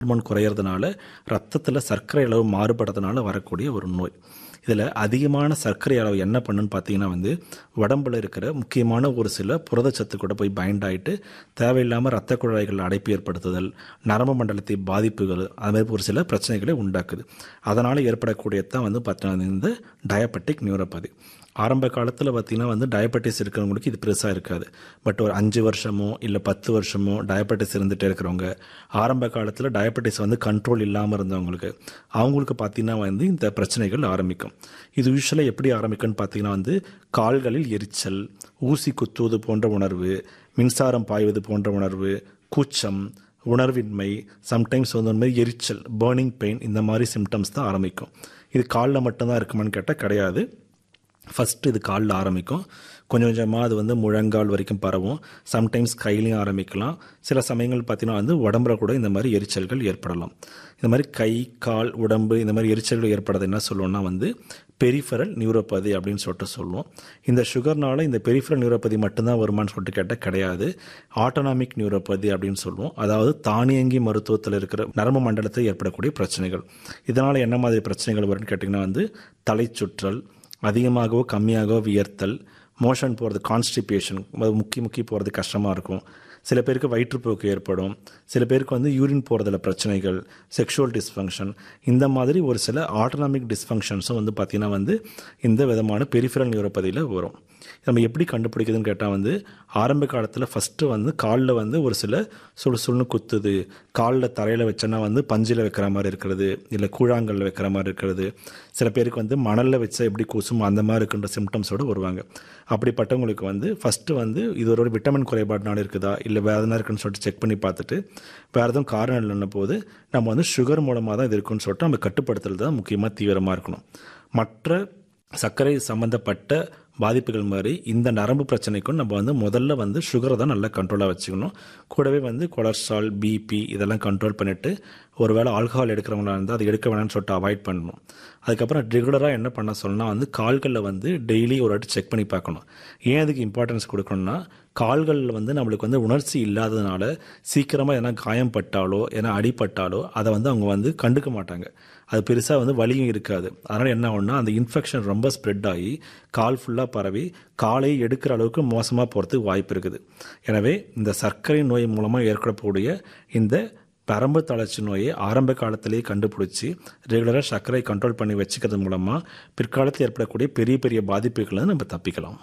hormone குறையிறதுனால ரத்தத்தில் சர்க்கரை அளவு மாறுபடுறதுனால வரக்கூடிய ஒரு நோய் இதில் அதிகமான சர்க்கரை அளவு என்ன பண்ணுன்னு பார்த்தீங்கன்னா வந்து உடம்புல இருக்கிற முக்கியமான ஒரு சில புரதச்சத்து கூட போய் பைண்ட் ஆகிட்டு தேவையில்லாமல் ரத்த குழாய்கள் அடைப்பு ஏற்படுத்துதல் நரம்பு மண்டலத்தை பாதிப்புகள் அது மாதிரி ஒரு சில பிரச்சனைகளை உண்டாக்குது அதனால் ஏற்படக்கூடியதான் வந்து பார்த்தீங்கன்னா இந்த டயபெட்டிக் நியூரோபதி ஆரம்ப காலத்தில் பார்த்தீங்கன்னா வந்து டயபெட்டிஸ் இருக்கிறவங்களுக்கு இது பெருசாக இருக்காது பட் ஒரு அஞ்சு வருஷமோ இல்லை பத்து வருஷமோ டயபெட்டிஸ் இருந்துகிட்டே இருக்கிறவங்க ஆரம்ப காலத்தில் டயபெட்டிஸ் வந்து கண்ட்ரோல் இல்லாமல் இருந்தவங்களுக்கு அவங்களுக்கு பார்த்தீங்கன்னா வந்து இந்த பிரச்சனைகள் ஆரம்பிக்கும் இது யூஸ்வலாக எப்படி ஆரம்பிக்கும்னு பார்த்தீங்கன்னா வந்து கால்களில் எரிச்சல் ஊசி குத்துவது போன்ற உணர்வு மின்சாரம் பாய்வது போன்ற உணர்வு கூச்சம் உணர்வின்மை சம்டைம்ஸ் வந்து ஒரு மாதிரி எரிச்சல் பேர்னிங் பெயின் இந்த மாதிரி சிம்டம்ஸ் தான் ஆரம்பிக்கும் இது காலில் மட்டும்தான் இருக்குமான்னு கேட்டால் கிடையாது ஃபஸ்ட்டு இது காலில் ஆரம்பிக்கும் கொஞ்சம் கொஞ்சமாக அது வந்து முழங்கால் வரைக்கும் பரவும் சம்டைம்ஸ் கையிலையும் ஆரம்பிக்கலாம் சில சமயங்கள் பார்த்தீங்கன்னா வந்து உடம்புல கூட இந்த மாதிரி எரிச்சல்கள் ஏற்படலாம் இந்த மாதிரி கை கால் உடம்பு இந்த மாதிரி எரிச்சல்கள் ஏற்படுறது என்ன சொல்லுவோம்னா வந்து பெரிஃபரல் நியூரோபதி அப்படின்னு சொல்லிட்டு சொல்லுவோம் இந்த சுகர்னால இந்த பெரிஃபரல் நியூரோபதி மட்டும்தான் வருமானு சொல்லிட்டு கேட்டால் கிடையாது ஆட்டோனாமிக் நியூரோபதி அப்படின்னு சொல்லுவோம் அதாவது தானியங்கி மருத்துவத்தில் இருக்கிற நரம்பு மண்டலத்தில் ஏற்படக்கூடிய பிரச்சனைகள் இதனால் என்ன மாதிரி பிரச்சனைகள் வரும்னு கேட்டிங்கன்னா வந்து தலை சுற்றல் அதிகமாகவோ கம்மியாகவோ வியர்த்தல் மோஷன் போகிறது கான்ஸ்டிபேஷன் முக்கி முக்கி போகிறது கஷ்டமாக இருக்கும் சில பேருக்கு வயிற்றுப்போக்கு ஏற்படும் சில பேருக்கு வந்து யூரின் போகிறதுல பிரச்சனைகள் செக்ஷுவல் டிஸ்ஃபங்க்ஷன் இந்த மாதிரி ஒரு சில ஆட்டோனாமிக் டிஸ்ஃபங்க்ஷன்ஸும் வந்து பார்த்திங்கன்னா வந்து இந்த விதமான பெரிஃபரல் நியூரோபதியில் வரும் நம்ம எப்படி கண்டுபிடிக்குதுன்னு கேட்டால் வந்து ஆரம்ப காலத்தில் ஃபஸ்ட்டு வந்து காலில் வந்து ஒரு சில சுடு சுள்னு குத்துது காலில் தரையில் வச்சோன்னா வந்து பஞ்சில் வைக்கிற மாதிரி இருக்கிறது இல்லை கூழாங்கல்ல வைக்கிற மாதிரி இருக்கிறது சில பேருக்கு வந்து மணலில் வச்சா எப்படி கூசுமோ அந்த மாதிரி இருக்கின்ற சிம்டம்ஸோடு வருவாங்க அப்படிப்பட்டவங்களுக்கு வந்து ஃபஸ்ட்டு வந்து இது ஒரு விட்டமின் குறைபாடுனால இருக்குதா இல்லை வேறு எதனா இருக்குன்னு சொல்லிட்டு செக் பண்ணி பார்த்துட்டு வேறு எதுவும் காரணம் இல்லைன்ன போது நம்ம வந்து சுகர் மூலமாக தான் இது இருக்குன்னு சொல்லிட்டு நம்ம கட்டுப்படுத்துறது தான் முக்கியமாக தீவிரமாக இருக்கணும் மற்ற சர்க்கரை சம்மந்தப்பட்ட பாதிப்புகள் மாதிரி இந்த நரம்பு பிரச்சனைக்கும் நம்ம வந்து முதல்ல வந்து சுகரை தான் நல்லா கண்ட்ரோலாக வச்சுக்கணும் கூடவே வந்து கொலஸ்ட்ரால் பிபி இதெல்லாம் கண்ட்ரோல் பண்ணிவிட்டு ஒருவேளை ஆல்கஹால் எடுக்கிறவங்களா இருந்தால் அது எடுக்க வேணாம்னு சொல்லிட்டு அவாய்ட் பண்ணணும் அதுக்கப்புறம் ரெகுலராக என்ன பண்ண சொல்லணும்னா வந்து கால்களில் வந்து டெய்லி ஒரு வாட்டி செக் பண்ணி பார்க்கணும் ஏன் அதுக்கு இம்பார்ட்டன்ஸ் கொடுக்கணும்னா கால்களில் வந்து நம்மளுக்கு வந்து உணர்ச்சி இல்லாததுனால சீக்கிரமாக எதனா காயம் பட்டாலோ எதனா அடிப்பட்டாலோ அதை வந்து அவங்க வந்து கண்டுக்க மாட்டாங்க அது பெருசாக வந்து வலியும் இருக்காது அதனால் என்ன ஆகும்னா அந்த இன்ஃபெக்ஷன் ரொம்ப ஸ்ப்ரெட் ஆகி கால் ஃபுல்லாக பரவி காலை எடுக்கிற அளவுக்கு மோசமாக போகிறதுக்கு வாய்ப்பு இருக்குது எனவே இந்த சர்க்கரை நோய் மூலமாக ஏற்படக்கூடிய இந்த பரம்பு தளர்ச்சி நோயை ஆரம்ப காலத்திலேயே கண்டுபிடிச்சி ரெகுலராக சர்க்கரை கண்ட்ரோல் பண்ணி வச்சுக்கிறது மூலமாக பிற்காலத்தில் ஏற்படக்கூடிய பெரிய பெரிய பாதிப்புகளை நம்ம தப்பிக்கலாம்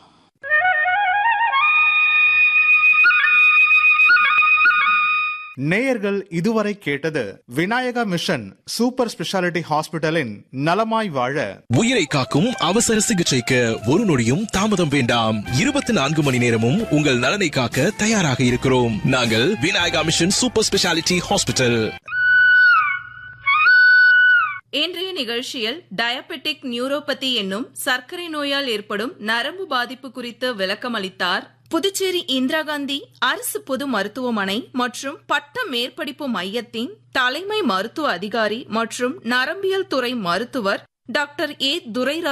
நேயர்கள் இதுவரை கேட்டது விநாயகா மிஷன் சூப்பர் ஸ்பெஷாலிட்டி ஹாஸ்பிட்டலின் நலமாய் வாழ உயிரை காக்கும் அவசர சிகிச்சைக்கு ஒரு நொடியும் தாமதம் வேண்டாம் இருபத்தி நான்கு மணி நேரமும் உங்கள் நலனை காக்க தயாராக இருக்கிறோம் நாங்கள் Vinayaka mission super speciality hospital இன்றைய நிகழ்ச்சியில் டயபெட்டிக் நியூரோபதி என்னும் சர்க்கரை நோயால் ஏற்படும் நரம்பு பாதிப்பு குறித்து விளக்கமளித்தார் புதுச்சேரி இந்திரா காந்தி அரசு பொது மருத்துவமனை மற்றும் பட்ட மேற்படிப்பு மையத்தின் தலைமை மருத்துவ அதிகாரி மற்றும் நரம்பியல் துறை மருத்துவர் டாக்டர் ஏ துரைராஜ்